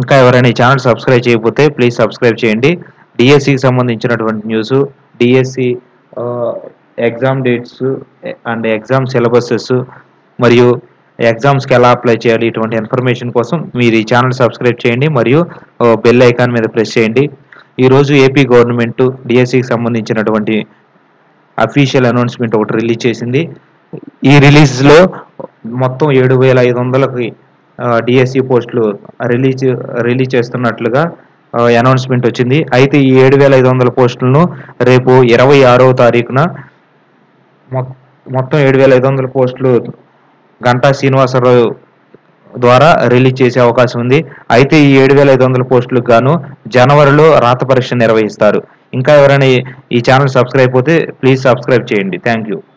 ఇంకా ఎవరైనా ఈ ఛానల్ సబ్స్క్రైబ్ చేయకపోతే ప్లీజ్ సబ్స్క్రైబ్ చేయండి డిఎస్సికి సంబంధించినటువంటి news DSC exam dates and exam syllabuses మరియు ఎగ్జామ్స్కి ఎలా అప్లై చేయాలి ఇటువంటి ఇన్ఫర్మేషన్ కోసం మీరు ఈ ఛానల్ సబ్స్క్రైబ్ చేయండి మరియు బెల్ ఐకాన్ మీద ప్రెస్ చేయండి ఈరోజు ఏపీ గవర్నమెంట్ డిఎస్సికి సంబంధించినటువంటి అఫీషియల్ అనౌన్స్మెంట్ ఒకటి రిలీజ్ చేసింది ఈ రిలీజ్లో మొత్తం ఏడు వేల ఐదు వందలకి డిఎస్సి పోస్టులు రిలీజ్ రిలీజ్ చేస్తున్నట్లుగా అనౌన్స్మెంట్ వచ్చింది అయితే ఈ ఏడు వేల ఐదు వందల పోస్టులను రేపు ఇరవై ఆరవ తారీఖున మొ- మొత్తం ఏడు వేల ఐదు వందల పోస్టులు గంటా శ్రీనివాసరావు ద్వారా రిలీజ్ చేసే అవకాశం ఉంది అయితే ఈ ఏడు వేల ఐదు వందల పోస్టులకు గాను జనవరిలో రాత పరీక్ష నిర్వహిస్తారు ఇంకా ఎవరైనా ఈ- ఈ ఛానల్ సబ్స్క్రైబ్ అయిపోతే ప్లీజ్ సబ్స్క్రైబ్ చేయండి థ్యాంక్ యూ